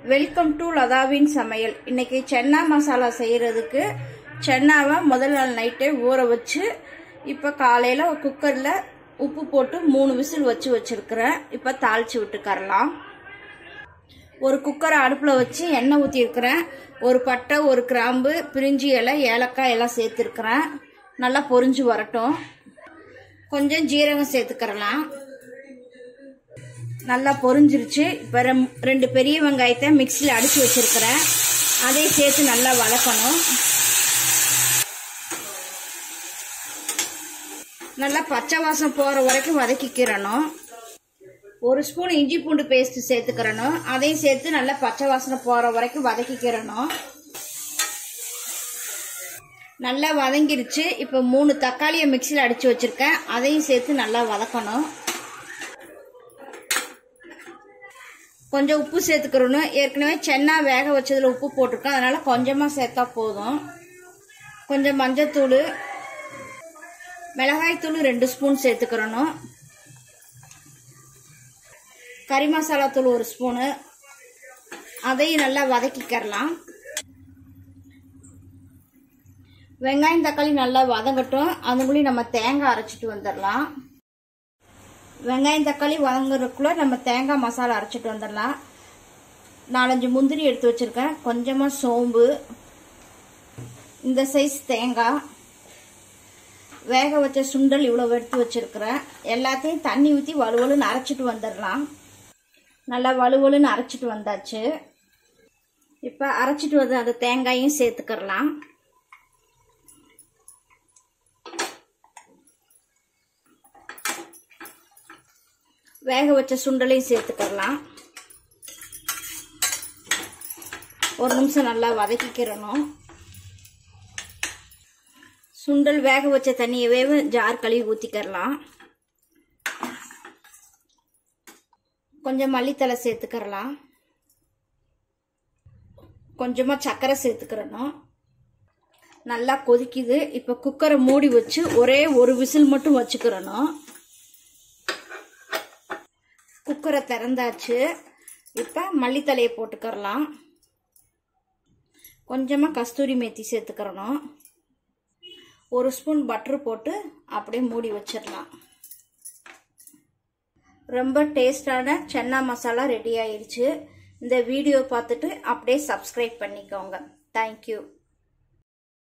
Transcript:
welcome to லதாவின் சமையல் இன்னைக்கு சென்னா மசாலா செய்யறதுக்கு சென்னாவை முதல் நாள் நைட்டே ஊற வச்சு இப்போ காலையில் குக்கரில் உப்பு போட்டு மூணு விசில் வச்சு வச்சிருக்கிறேன் இப்போ தாளிச்சு விட்டுக்கரலாம் ஒரு குக்கரை அடுப்பில் வச்சு எண்ணெய் ஊற்றிருக்கிறேன் ஒரு பட்டை ஒரு கிராம்பு பிரிஞ்சி இலை ஏலக்காய் எல்லாம் சேர்த்துருக்கிறேன் நல்லா பொரிஞ்சு வரட்டும் கொஞ்சம் ஜீரகம் சேர்த்துக்கிறலாம் நல்லா பொரிஞ்சிருச்சு இப்போ ரெண்டு பெரிய வெங்காயத்தை மிக்சியில் அடித்து வச்சிருக்கிறேன் அதையும் சேர்த்து நல்லா வதக்கணும் நல்லா பச்சை வாசம் போகிற வரைக்கும் வதக்கிக்கிறணும் ஒரு ஸ்பூன் இஞ்சி பூண்டு பேஸ்ட் சேர்த்துக்கிறணும் அதையும் சேர்த்து நல்லா பச்சை வாசனை போகிற வரைக்கும் வதக்கிக்கிறணும் நல்லா வதங்கிருச்சு இப்போ மூணு தக்காளியை மிக்சியில் அடித்து வச்சுருக்கேன் அதையும் சேர்த்து நல்லா வதக்கணும் கொஞ்சம் உப்பு சேர்த்துக்கிறணும் ஏற்கனவே சென்னா வேக வச்சதில் உப்பு போட்டிருக்கேன் அதனால் கொஞ்சமாக சேர்த்தா போதும் கொஞ்சம் மஞ்சத்தூள் மிளகாய்த்தூள் ரெண்டு ஸ்பூன் சேர்த்துக்கிறணும் கறி மசாலா தூள் ஒரு ஸ்பூனு அதையும் நல்லா வதக்கிக்கிறலாம் வெங்காயம் தக்காளி நல்லா வதங்கட்டும் அதுக்குள்ளேயும் நம்ம தேங்காய் அரைச்சிட்டு வந்துடலாம் வெங்காயம் தக்காளி வதங்குறதுக்குள்ள நம்ம தேங்காய் மசாலா அரைச்சிட்டு வந்துடலாம் நாலஞ்சு முந்திரி எடுத்து வச்சுருக்கேன் கொஞ்சமாக சோம்பு இந்த சைஸ் தேங்காய் வேக வச்ச சுண்டல் இவ்வளோ எடுத்து வச்சுருக்கிறேன் எல்லாத்தையும் தண்ணி ஊற்றி வலுவலுன்னு அரைச்சிட்டு வந்துடலாம் நல்லா வலுவலுன்னு அரைச்சிட்டு வந்தாச்சு இப்போ அரைச்சிட்டு வந்து அந்த தேங்காயும் சேர்த்துக்கிறலாம் வேக வச்ச சுண்டலையும் சேர்த்துக்கலாம் ஒரு நிமிஷம் நல்லா வதக்கிக்கிறணும் சுண்டல் வேக வச்ச தண்ணியவே ஜார் கழுவி ஊற்றிக்கிறலாம் கொஞ்சம் மல்லித்தலை சேர்த்துக்கிறலாம் கொஞ்சமாக சர்க்கரை சேர்த்துக்கிறணும் நல்லா கொதிக்குது இப்போ குக்கரை மூடி வச்சு ஒரே ஒரு விசில் மட்டும் வச்சுக்கிறணும் குக்கரை திறந்தாச்சு இப்போ மல்லித்தலையை போட்டுக்கிறலாம் கொஞ்சமாக கஸ்தூரி மேத்தி சேர்த்துக்கிறணும் ஒரு ஸ்பூன் பட்ரு போட்டு அப்படியே மூடி வச்சிடலாம் ரொம்ப டேஸ்டான சென்னா மசாலா ரெடி ஆயிடுச்சு இந்த வீடியோ பார்த்துட்டு அப்படியே சப்ஸ்கிரைப் பண்ணிக்கோங்க தேங்க்யூ